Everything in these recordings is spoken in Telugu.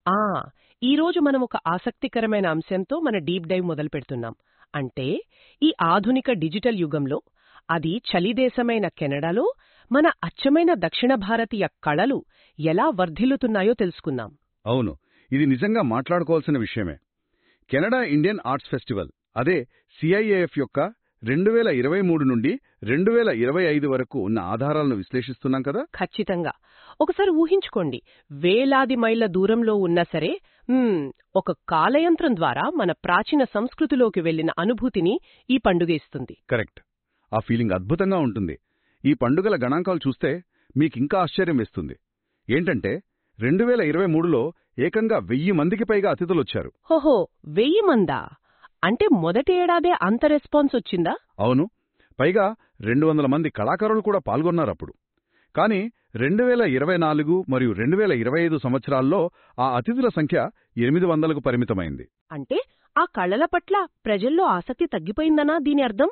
ఆ ఈరోజు మనం ఒక ఆసక్తికరమైన అంశంతో మన డీప్ డైవ్ మొదలు పెడుతున్నాం అంటే ఈ ఆధునిక డిజిటల్ యుగంలో అది చలిదేశమైన కెనడాలో మన అచ్చమైన దక్షిణ భారతీయ కళలు ఎలా వర్ధిల్లుతున్నాయో తెలుసుకుందాం అవును ఇది నిజంగా మాట్లాడుకోవాల్సిన విషయమే కెనడా ఇండియన్ ఆర్ట్స్ ఫెస్టివల్ అదే సిఐఏఎఫ్ యొక్క రెండు వేల ఇరవై మూడు నుండి రెండు వేల ఇరవై ఐదు వరకు ఉన్న ఆధారాలను విశ్లేషిస్తున్నాం కదా ఖచ్చితంగా ఒకసారి ఊహించుకోండి వేలాది మైళ్ల దూరంలో ఉన్నా సరే మ్మ్, ఒక కాలయంత్రం ద్వారా మన ప్రాచీన సంస్కృతిలోకి వెళ్లిన అనుభూతిని ఈ పండుగ ఇస్తుంది కరెక్ట్ ఆ ఫీలింగ్ అద్భుతంగా ఉంటుంది ఈ పండుగల గణాంకాలు చూస్తే మీకింకా ఆశ్చర్యం వేస్తుంది ఏంటంటే రెండు వేల ఇరవై మూడులో ఏకంగా వెయ్యి మందికి పైగా అతిథులొచ్చారు హోహో వెయ్యి మందా అంటే మొదటి ఏడాదే అంత రెస్పాన్స్ వచ్చిందా అవును పైగా రెండు వందల మంది కళాకారులు కూడా పాల్గొన్నారప్పుడు కానీ రెండు వేల ఇరవై నాలుగు మరియు రెండు వేల ఇరవై ఐదు సంవత్సరాల్లో ఆ అతిథుల సంఖ్య ఎనిమిది వందలకు పరిమితమైంది అంటే ఆ కళల పట్ల ప్రజల్లో ఆసక్తి తగ్గిపోయిందనా దీని అర్థం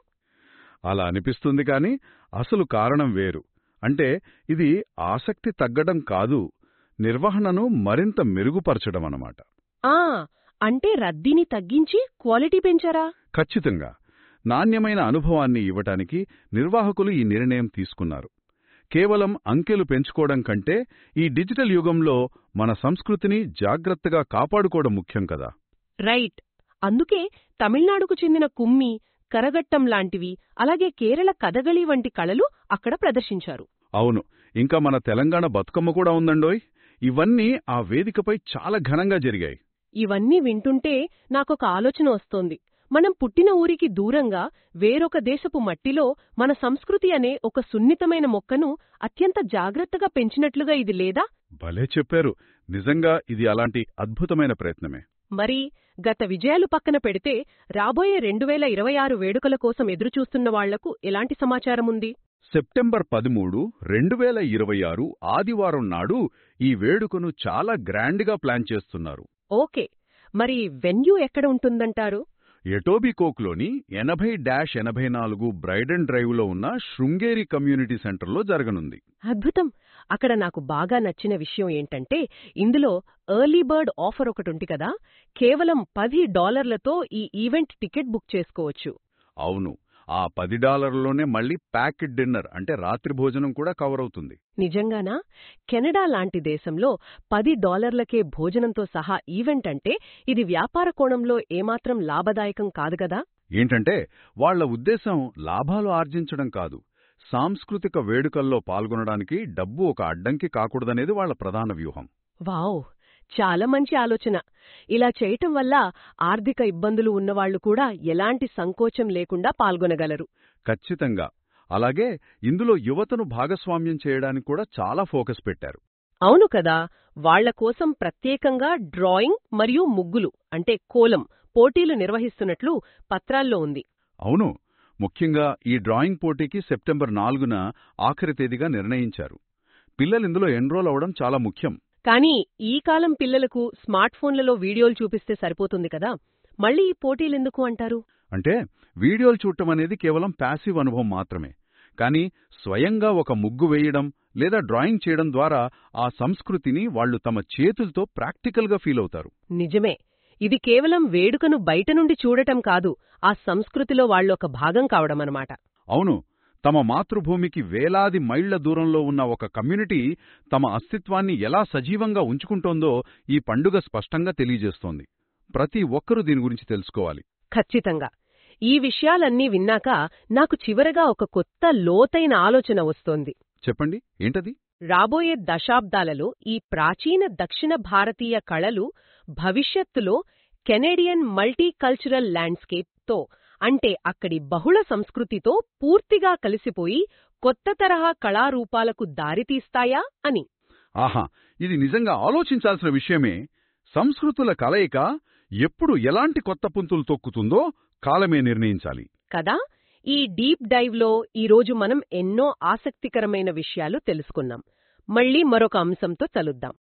అలా అనిపిస్తుంది కాని అసలు కారణం వేరు అంటే ఇది ఆసక్తి తగ్గడం కాదు నిర్వహణను మరింత మెరుగుపరచడం అన్నమాట ఆ అంటే రద్దీని తగ్గించి క్వాలిటీ పెంచారా ఖచ్చితంగా నాణ్యమైన అనుభవాన్ని ఇవ్వటానికి నిర్వాహకులు ఈ నిర్ణయం తీసుకున్నారు కేవలం అంకెలు పెంచుకోవడం కంటే ఈ డిజిటల్ యుగంలో మన సంస్కృతిని జాగ్రత్తగా కాపాడుకోవడం ముఖ్యం కదా రైట్ అందుకే తమిళనాడుకు చెందిన కుమ్మి కరగట్టం లాంటివి అలాగే కేరళ కథകളി వంటి కళలు అక్కడ ప్రదర్శించారు అవును ఇంకా మన తెలంగాణ బతుకమ్మ కూడా ఉందండోయ్ ఇవన్నీ ఆ వేదికపై చాలా ఘనంగా జరిగాయి ఇవన్నీ వింటుంటే నాకొక ఆలోచన వస్తోంది మనం పుట్టిన ఊరికి దూరంగా వేరొక దేశపు మట్టిలో మన సంస్కృతి అనే ఒక సున్నితమైన మొక్కను అత్యంత జాగ్రత్తగా పెంచినట్లుగా ఇది లేదా భలే చెప్పారు నిజంగా ఇది అలాంటి అద్భుతమైన ప్రయత్నమే మరి గత విజయాలు పక్కన పెడితే రాబోయే రెండు వేల ఇరవై ఆరు వేడుకల కోసం ఎదురుచూస్తున్న వాళ్లకు ఎలాంటి సమాచారం ఉంది సెప్టెంబర్ పదమూడు రెండు వేల ఇరవై ఆరు ఆదివారం నాడు ఈ వేడుకను చాలా గ్రాండ్గా ప్లాన్ చేస్తున్నారు ఓకే మరి వెన్యూ ఎక్కడ ఉంటుందంటారు ఎటోబికోక్లోని ఎనభై డాష్ ఎనభై నాలుగు బ్రైడన్ డ్రైవ్లో ఉన్న శృంగేరి కమ్యూనిటీ సెంటర్లో జరగనుంది అద్భుతం అక్కడ నాకు బాగా నచ్చిన విషయం ఏంటంటే ఇందులో ఎర్లీ బర్డ్ ఆఫర్ ఒకటి కదా కేవలం పది డాలర్లతో ఈ ఈవెంట్ టికెట్ బుక్ చేసుకోవచ్చు అవును ఆ పది డాలర్లలోనే మళ్ళీ ప్యాకెట్ డిన్నర్ అంటే రాత్రి భోజనం కూడా కవర్ అవుతుంది నిజంగానా కెనడా లాంటి దేశంలో పది డాలర్లకే భోజనంతో సహా ఈవెంట్ అంటే ఇది వ్యాపార కోణంలో ఏమాత్రం లాభదాయకం కాదు కదా ఏంటంటే వాళ్ళ ఉద్దేశం లాభాలు ఆర్జించడం కాదు సాంస్కృతిక వేడుకల్లో పాల్గొనడానికి డబ్బు ఒక అడ్డంకి కాకూడదనేది వాళ్ళ ప్రధాన వ్యూహం వావ్ చాలా మంచి ఆలోచన ఇలా చేయటం వల్ల ఆర్థిక ఇబ్బందులు ఉన్నవాళ్లు కూడా ఎలాంటి సంకోచం లేకుండా పాల్గొనగలరు ఖచ్చితంగా అలాగే ఇందులో యువతను భాగస్వామ్యం చేయడానికి కూడా చాలా ఫోకస్ పెట్టారు అవును కదా వాళ్ల కోసం ప్రత్యేకంగా డ్రాయింగ్ మరియు ముగ్గులు అంటే కోలం పోటీలు నిర్వహిస్తున్నట్లు పత్రాల్లో ఉంది అవును ముఖ్యంగా ఈ డ్రాయింగ్ పోటీకి సెప్టెంబర్ నాలుగున ఆఖరి తేదీగా నిర్ణయించారు పిల్లలిందులో ఎన్రోల్ అవడం చాలా ముఖ్యం కానీ ఈ కాలం పిల్లలకు స్మార్ట్ ఫోన్లలో వీడియోలు చూపిస్తే సరిపోతుంది కదా మళ్ళీ ఈ పోటీలెందుకు అంటారు అంటే వీడియోలు చూడటం అనేది కేవలం ప్యాసివ్ అనుభవం మాత్రమే కానీ స్వయంగా ఒక ముగ్గు వేయడం లేదా డ్రాయింగ్ చేయడం ద్వారా ఆ సంస్కృతిని వాళ్ళు తమ చేతులతో ప్రాక్టికల్గా ఫీల్ అవుతారు నిజమే ఇది కేవలం వేడుకను బయట నుండి చూడటం కాదు ఆ సంస్కృతిలో వాళ్ళొక భాగం కావడమన్నమాట అవును తమ మాతృభూమికి వేలాది మైళ్ల దూరంలో ఉన్న ఒక కమ్యూనిటీ తమ అస్తిత్వాన్ని ఎలా సజీవంగా ఉంచుకుంటోందో ఈ పండుగ స్పష్టంగా తెలియజేస్తోంది ప్రతి ఒక్కరూ దీని గురించి తెలుసుకోవాలి ఖచ్చితంగా ఈ విషయాలన్నీ విన్నాక నాకు చివరగా ఒక కొత్త లోతైన ఆలోచన వస్తోంది చెప్పండి ఏంటది రాబోయే దశాబ్దాలలో ఈ ప్రాచీన దక్షిణ భారతీయ కళలు భవిష్యత్తులో కెనేడియన్ మల్టీకల్చరల్ ల్యాండ్స్కేప్తో అంటే అక్కడి బహుళ సంస్కృతితో పూర్తిగా కలిసిపోయి కొత్త తరహా కళారూపాలకు దారితీస్తాయా అని ఆహా ఇది నిజంగా ఆలోచించాల్సిన విషయమే సంస్కృతుల కలయిక ఎప్పుడు ఎలాంటి కొత్త పుంతులు తొక్కుతుందో కాలమే నిర్ణయించాలి కదా ఈ డీప్ డైవ్లో ఈరోజు మనం ఎన్నో ఆసక్తికరమైన విషయాలు తెలుసుకున్నాం మళ్ళీ మరొక అంశంతో కలుద్దాం